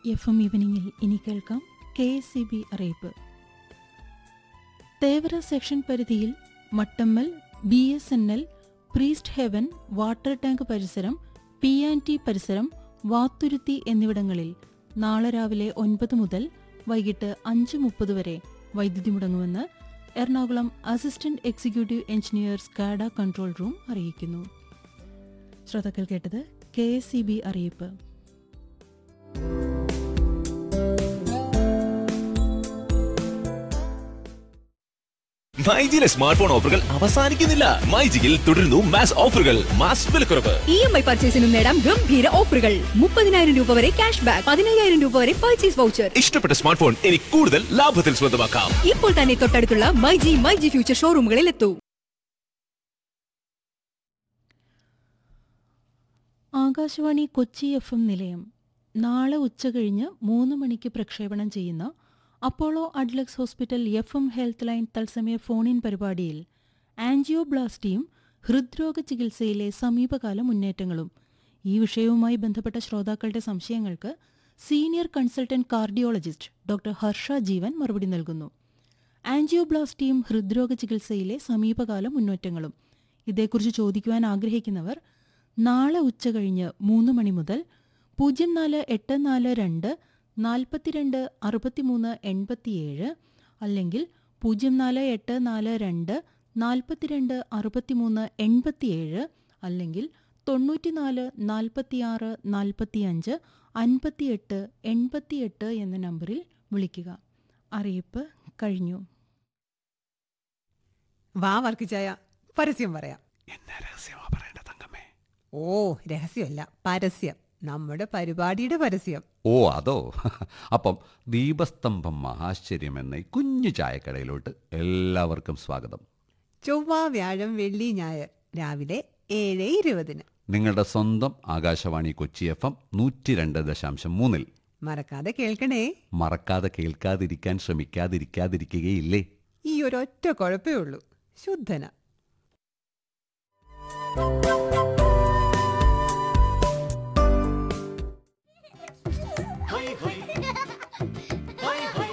F M ഈവനിങ്ങിൽ ഇനി കേൾക്കാം K S C B അറിയിപ്പ് തേവര സെക്ഷൻ പരിധിയിൽ Mattammal B S N L priest heaven water tank പരിസരം പി ആൻഡ് ടി പരിസരം വാത്തുരുത്തി എന്നിവിടങ്ങളിൽ നാളെ രാവിലെ ഒൻപത് മുതൽ വൈകിട്ട് അഞ്ച് മുപ്പത് വരെ വൈദ്യുതി മുടങ്ങുമെന്ന് Ernakulam assistant executive engineer SCADA control room അറിയിക്കുന്നു ശ്രോതാക്കൾ കേട്ടത് കെ എസ് സി ബി അറിയിപ്പ് മൈജിയിലെ സ്മാർട്ട് ഫോൺ ഓഫറുകൾ അവസാനിക്കുന്നില്ല മൈജിയിൽ തുടരുന്നു മാസ് ഓഫറുകൾ മാസ് വിലക്കുറവ് ഇ എം ഐ പർച്ചേസിനും നേടാം ഗംഭീര ഓഫറുകൾ മുപ്പതിനായിരം രൂപ വരെ ക്യാഷ് ബാക്ക് പതിനയ്യായിരം രൂപ വരെ പർച്ചേസ് വൗച്ചർ ഇഷ്ടപ്പെട്ട സ്മാർട്ട് ഫോൺ ഇനി കൂടുതൽ ലാഭത്തിൽ സ്വന്തമാക്കാം ഇപ്പോൾ തന്നെ തൊട്ടടുത്തുള്ള മൈജി മൈജി ഫ്യൂച്ചർ ഷോറൂമുകളിൽ എത്തൂ ആകാശവാണി കൊച്ചി എഫ് എം നിലയം നാളെ ഉച്ചകഴിഞ്ഞ് മൂന്ന് മണിക്ക് പ്രക്ഷേപണം ചെയ്യുന്ന Apollo Adlux hospital F M health line തത്സമയ ഫോണിൻ പരിപാടിയിൽ ആൻജിയോബ്ലാസ്റ്റിയും ഹൃദ്രോഗ ചികിത്സയിലെ സമീപകാല മുന്നേറ്റങ്ങളും ഈ വിഷയവുമായി ബന്ധപ്പെട്ട ശ്രോതാക്കളുടെ സംശയങ്ങൾക്ക് senior consultant cardiologist doctor Harsha Jeevan മറുപടി നൽകുന്നു ആൻജിയോബ്ലാസ്റ്റിയും ഹൃദ്രോഗ ചികിത്സയിലെ സമീപകാല മുന്നേറ്റങ്ങളും ഇതേക്കുറിച്ച് ചോദിക്കുവാൻ ആഗ്രഹിക്കുന്നവർ നാളെ ഉച്ചകഴിഞ്ഞ് മൂന്ന് മണി മുതൽ പൂജ്യം നാല് എട്ട് നാല് രണ്ട് നാൽപ്പത്തിരണ്ട് അറുപത്തിമൂന്ന് എൺപത്തിയേഴ് അല്ലെങ്കിൽ പൂജ്യം നാല് എട്ട് നാല് രണ്ട് നാൽപ്പത്തിരണ്ട് അറുപത്തിമൂന്ന് എൺപത്തിയേഴ് അല്ലെങ്കിൽ തൊണ്ണൂറ്റിനാല് നാൽപ്പത്തിയാറ് നാൽപ്പത്തിയഞ്ച് അൻപത്തിയെട്ട് എൺപത്തിയെട്ട് എന്ന നമ്പറിൽ വിളിക്കുക അറിയിപ്പ് കഴിഞ്ഞു വാ വർക്കിച്ചായ പരസ്യം പറയാം എന്നെ രഹസ്യമാ പറയേണ്ട തങ്കമ്മേ ഓ രഹസ്യമല്ല പരസ്യം നമ്മുടെ പരിപാടിയുടെ പരസ്യം ഓ അതോ അപ്പം ദീപസ്തംഭം മഹാശ്ചര്യം എന്ന ഈ കുഞ്ഞു ചായക്കടയിലോട്ട് എല്ലാവർക്കും സ്വാഗതം ചൊവ്വ വ്യാഴം വെള്ളി ഞായർ രാവിലെ ഏഴ് ഇരുപതിന് നിങ്ങളുടെ സ്വന്തം ആകാശവാണി കൊച്ചി എഫ് എം നൂറ്റി രണ്ട് ദശാംശം മൂന്നിൽ മറക്കാതെ കേൾക്കണേ മറക്കാതെ കേൾക്കാതിരിക്കാൻ ശ്രമിക്കാതിരിക്കാതിരിക്കുകയില്ലേ ഈ ഒരൊറ്റ കുഴപ്പമേ ഉള്ളൂ ശുദ്ധന